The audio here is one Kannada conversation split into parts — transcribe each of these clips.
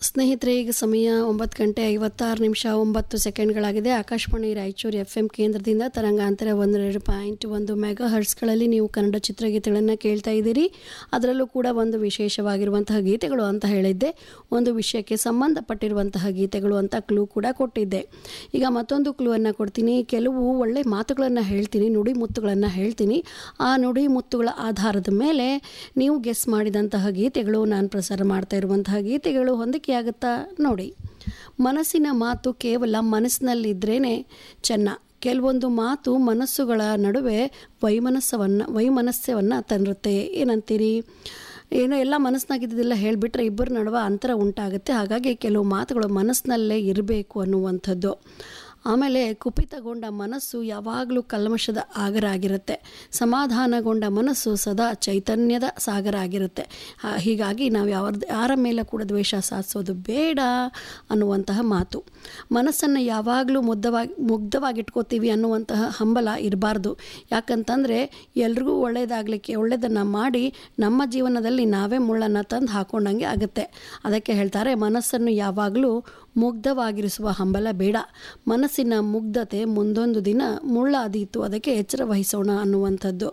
ಸ್ನೇಹಿತರೆ ಈಗ ಸಮಯ ಒಂಬತ್ತು ಗಂಟೆ ಐವತ್ತಾರು ನಿಮಿಷ ಒಂಬತ್ತು ಸೆಕೆಂಡ್ಗಳಾಗಿದೆ ಆಕಾಶವಾಣಿ ರಾಯಚೂರು ಎಫ್ ಎಂ ಕೇಂದ್ರದಿಂದ ತರಂಗಾಂತರ ಒಂದೆರಡು ಪಾಯಿಂಟ್ ಒಂದು ಮೆಗಾ ಹರ್ಟ್ಸ್ಗಳಲ್ಲಿ ನೀವು ಕನ್ನಡ ಚಿತ್ರಗೀತೆಗಳನ್ನು ಕೇಳ್ತಾ ಇದ್ದೀರಿ ಅದರಲ್ಲೂ ಕೂಡ ಒಂದು ವಿಶೇಷವಾಗಿರುವಂತಹ ಗೀತೆಗಳು ಅಂತ ಹೇಳಿದ್ದೆ ಒಂದು ವಿಷಯಕ್ಕೆ ಸಂಬಂಧಪಟ್ಟಿರುವಂತಹ ಗೀತೆಗಳು ಅಂತ ಕ್ಲೂ ಕೂಡ ಕೊಟ್ಟಿದ್ದೆ ಈಗ ಮತ್ತೊಂದು ಕ್ಲೂವನ್ನು ಕೊಡ್ತೀನಿ ಕೆಲವು ಒಳ್ಳೆ ಮಾತುಗಳನ್ನು ಹೇಳ್ತೀನಿ ನುಡಿ ಮುತ್ತುಗಳನ್ನು ಹೇಳ್ತೀನಿ ಆ ನುಡಿ ಮುತ್ತುಗಳ ಆಧಾರದ ಮೇಲೆ ನೀವು ಗೆಸ್ ಮಾಡಿದಂತಹ ಗೀತೆಗಳು ನಾನು ಪ್ರಸಾರ ಮಾಡ್ತಾ ಇರುವಂತಹ ಗೀತೆಗಳು ಹೊಂದಿಕೆ ಆಗುತ್ತಾ ನೋಡಿ ಮನಸ್ಸಿನ ಮಾತು ಕೇವಲ ಮನಸ್ಸಿನಲ್ಲಿದ್ರೇ ಚೆನ್ನ ಕೆಲವೊಂದು ಮಾತು ಮನಸ್ಸುಗಳ ನಡುವೆ ವೈಮನಸ್ಸವನ್ನು ವೈಮನಸ್ಯವನ್ನು ತನ್ನುತ್ತೆ ಏನಂತೀರಿ ಏನೋ ಎಲ್ಲ ಮನಸ್ಸಿನಾಗಿದ್ದೆಲ್ಲ ಹೇಳಿಬಿಟ್ರೆ ಇಬ್ಬರ ನಡುವೆ ಅಂತರ ಉಂಟಾಗುತ್ತೆ ಹಾಗಾಗಿ ಕೆಲವು ಮಾತುಗಳು ಮನಸ್ಸಿನಲ್ಲೇ ಇರಬೇಕು ಅನ್ನುವಂಥದ್ದು ಆಮೇಲೆ ಕುಪಿತಗೊಂಡ ಮನಸ್ಸು ಯಾವಾಗಲೂ ಕಲ್ಮಶದ ಆಗರ ಆಗಿರುತ್ತೆ ಸಮಾಧಾನಗೊಂಡ ಮನಸ್ಸು ಸದಾ ಚೈತನ್ಯದ ಸಾಗರ ಆಗಿರುತ್ತೆ ಹಾ- ಹೀಗಾಗಿ ನಾವು ಯಾವ ಯಾರ ಮೇಲೆ ಕೂಡ ದ್ವೇಷ ಸಾಧಿಸೋದು ಬೇಡ ಅನ್ನುವಂತಹ ಮಾತು ಮನಸ್ಸನ್ನು ಯಾವಾಗಲೂ ಮುಗ್ಧವಾಗಿ ಮುಗ್ಧವಾಗಿಟ್ಕೋತೀವಿ ಅನ್ನುವಂತಹ ಹಂಬಲ ಇರಬಾರ್ದು ಯಾಕಂತಂದರೆ ಎಲ್ರಿಗೂ ಒಳ್ಳೆಯದಾಗಲಿಕ್ಕೆ ಒಳ್ಳೆಯದನ್ನು ಮಾಡಿ ನಮ್ಮ ಜೀವನದಲ್ಲಿ ನಾವೇ ಮುಳ್ಳನ್ನು ತಂದು ಹಾಕೊಂಡಂಗೆ ಆಗುತ್ತೆ ಅದಕ್ಕೆ ಹೇಳ್ತಾರೆ ಮನಸ್ಸನ್ನು ಯಾವಾಗಲೂ ಮುಗ್ಧವಾಗಿರಿಸುವ ಹಂಬಲ ಬೇಡ ಮನಸ್ಸಿನ ಮುಗ್ಧತೆ ಮುಂದೊಂದು ದಿನ ಮುಳ್ಳಾದೀತು ಅದಕ್ಕೆ ಎಚ್ಚರ ವಹಿಸೋಣ ಅನ್ನುವಂಥದ್ದು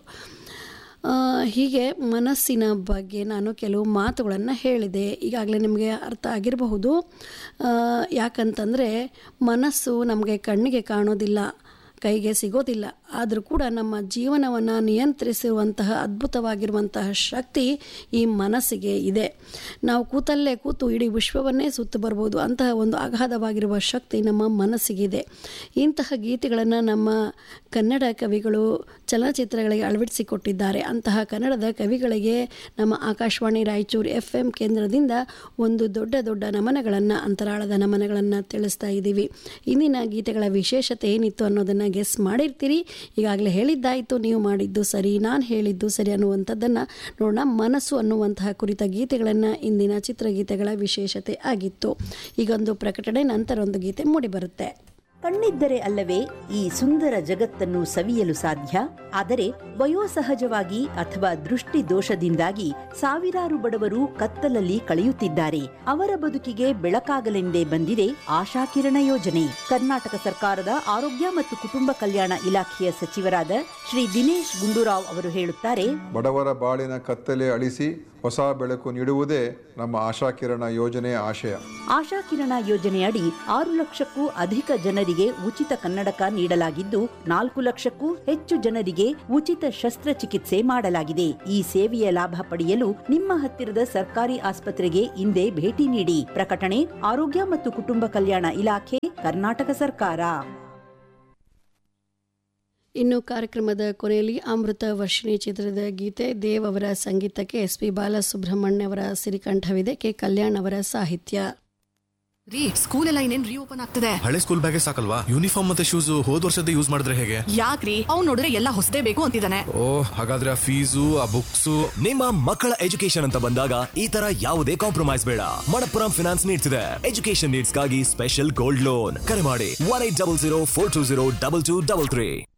ಆ, ಹೀಗೆ ಮನಸ್ಸಿನ ಬಗ್ಗೆ ನಾನು ಕೆಲವು ಮಾತುಗಳನ್ನು ಹೇಳಿದೆ ಈಗಾಗಲೇ ನಿಮಗೆ ಅರ್ಥ ಆಗಿರಬಹುದು ಆ, ಯಾಕಂತಂದರೆ ಮನಸ್ಸು ನಮಗೆ ಕಣ್ಣಿಗೆ ಕಾಣೋದಿಲ್ಲ ಕೈಗೆ ಸಿಗೋದಿಲ್ಲ ಆದರೂ ಕೂಡ ನಮ್ಮ ಜೀವನವನ್ನು ನಿಯಂತ್ರಿಸುವಂತಹ ಅದ್ಭುತವಾಗಿರುವಂತಹ ಶಕ್ತಿ ಈ ಮನಸ್ಸಿಗೆ ಇದೆ ನಾವು ಕೂತಲ್ಲೇ ಕೂತು ಇಡೀ ವಿಶ್ವವನ್ನೇ ಸುತ್ತು ಬರ್ಬೋದು ಅಂತಹ ಒಂದು ಅಗಾಧವಾಗಿರುವ ಶಕ್ತಿ ನಮ್ಮ ಮನಸ್ಸಿಗಿದೆ ಇಂತಹ ಗೀತೆಗಳನ್ನು ನಮ್ಮ ಕನ್ನಡ ಕವಿಗಳು ಚಲನಚಿತ್ರಗಳಿಗೆ ಅಳವಡಿಸಿಕೊಟ್ಟಿದ್ದಾರೆ ಅಂತಹ ಕನ್ನಡದ ಕವಿಗಳಿಗೆ ನಮ್ಮ ಆಕಾಶವಾಣಿ ರಾಯಚೂರು ಎಫ್ ಎಂ ಕೇಂದ್ರದಿಂದ ಒಂದು ದೊಡ್ಡ ದೊಡ್ಡ ನಮನಗಳನ್ನು ಅಂತರಾಳದ ನಮನಗಳನ್ನು ತಿಳಿಸ್ತಾ ಇದ್ದೀವಿ ಇಂದಿನ ಗೀತೆಗಳ ವಿಶೇಷತೆ ಏನಿತ್ತು ಅನ್ನೋದನ್ನು ಗೆಸ್ ಮಾಡಿರ್ತೀರಿ ಈಗಾಗಲೇ ಹೇಳಿದ್ದಾಯಿತು ನೀವು ಮಾಡಿದ್ದು ಸರಿ ನಾನು ಹೇಳಿದ್ದು ಸರಿ ಅನ್ನುವಂಥದ್ದನ್ನು ನೋಡೋಣ ಮನಸ್ಸು ಅನ್ನುವಂತಹ ಕುರಿತ ಗೀತೆಗಳನ್ನು ಇಂದಿನ ಚಿತ್ರಗೀತೆಗಳ ವಿಶೇಷತೆ ಆಗಿತ್ತು ಈಗೊಂದು ಪ್ರಕಟಣೆ ನಂತರ ಒಂದು ಗೀತೆ ಮೂಡಿಬರುತ್ತೆ ಕಣ್ಣಿದ್ದರೆ ಅಲ್ಲವೇ ಈ ಸುಂದರ ಜಗತ್ತನ್ನು ಸವಿಯಲು ಸಾಧ್ಯ ಆದರೆ ವಯೋಸಹಜವಾಗಿ ಅಥವಾ ದೃಷ್ಟಿ ದೋಷದಿಂದಾಗಿ ಸಾವಿರಾರು ಬಡವರು ಕತ್ತಲಲ್ಲಿ ಕಳೆಯುತ್ತಿದ್ದಾರೆ ಅವರ ಬದುಕಿಗೆ ಬೆಳಕಾಗಲೆಂದೇ ಬಂದಿದೆ ಆಶಾಕಿರಣ ಯೋಜನೆ ಕರ್ನಾಟಕ ಸರ್ಕಾರದ ಆರೋಗ್ಯ ಮತ್ತು ಕುಟುಂಬ ಕಲ್ಯಾಣ ಇಲಾಖೆಯ ಸಚಿವರಾದ ಶ್ರೀ ದಿನೇಶ್ ಗುಂಡೂರಾವ್ ಅವರು ಹೇಳುತ್ತಾರೆ ಬಡವರ ಬಾಳಿನ ಕತ್ತಲೆ ಅಳಿಸಿ ಹೊಸ ಬೆಳಕು ನೀಡುವುದೇ ನಮ್ಮ ಆಶಾಕಿರಣ ಯೋಜನೆಯ ಆಶಯ ಆಶಾಕಿರಣ ಯೋಜನೆಯಡಿ ಆರು ಲಕ್ಷಕ್ಕೂ ಅಧಿಕ ಜನರಿಗೆ ಉಚಿತ ಕನ್ನಡಕ ನೀಡಲಾಗಿದ್ದು ನಾಲ್ಕು ಲಕ್ಷಕ್ಕೂ ಹೆಚ್ಚು ಜನರಿಗೆ ಉಚಿತ ಶಸ್ತ್ರಚಿಕಿತ್ಸೆ ಮಾಡಲಾಗಿದೆ ಈ ಸೇವೆಯ ಲಾಭ ಪಡೆಯಲು ನಿಮ್ಮ ಹತ್ತಿರದ ಸರ್ಕಾರಿ ಆಸ್ಪತ್ರೆಗೆ ಇಂದೇ ಭೇಟಿ ನೀಡಿ ಪ್ರಕಟಣೆ ಆರೋಗ್ಯ ಮತ್ತು ಕುಟುಂಬ ಕಲ್ಯಾಣ ಇಲಾಖೆ ಕರ್ನಾಟಕ ಸರ್ಕಾರ ಇನ್ನು ಕಾರ್ಯಕ್ರಮದ ಕೊನೆಯಲ್ಲಿ ಅಮೃತ ವರ್ಷಿಣಿ ಚಿತ್ರದ ಗೀತೆ ದೇವ್ ಅವರ ಸಂಗೀತಕ್ಕೆ ಎಸ್ ಪಿ ಬಾಲಸುಬ್ರಹ್ಮಣ್ಯ ಅವರ ಸಿರಿಕಂಠವಿದೆ ಕೆ ಕಲ್ಯಾಣ್ ಅವರ ಸಾಹಿತ್ಯ ರೀ ಸ್ಕೂಲ್ ಎಲ್ಲ ಇನ್ನೇನ್ ರೀಓಪನ್ ಆಗ್ತಿದೆ ಹಳೆ ಸ್ಕೂಲ್ ಬ್ಯಾಗೇ ಸಾಕಲ್ವಾ ಯೂನಿಫಾರ್ಮ್ ಮತ್ತೆ ಶೂಸ್ ಹೋದ್ ವರ್ಷದ ಯೂಸ್ ಮಾಡಿದ್ರೆ ಹೇಗೆ ಯಾಕ್ರಿ ಅವ್ನ್ ನೋಡಿದ್ರೆ ಎಲ್ಲ ಹೊಸದೇ ಬೇಕು ಅಂತಿದ್ದಾನೆ ಓ ಹಾಗಾದ್ರೆ ಆ ಫೀಸು ಆ ಬುಕ್ಸು ನಿಮ್ಮ ಮಕ್ಕಳ ಎಜುಕೇಶನ್ ಅಂತ ಬಂದಾಗ ಈ ತರ ಯಾವುದೇ ಕಾಂಪ್ರಮೈಸ್ ಬೇಡ ಮಣಪ್ಪುರಂ ಫಿನಾನ್ಸ್ ನೀಡ್ಸ್ ಇದೆ ಎಜುಕೇಶನ್ ನೀಡ್ಸ್ ಗಾಗಿ ಸ್ಪೆಷಲ್ ಗೋಲ್ಡ್ ಲೋನ್ ಕರೆ ಮಾಡಿ one eight double zero four two zero double two double three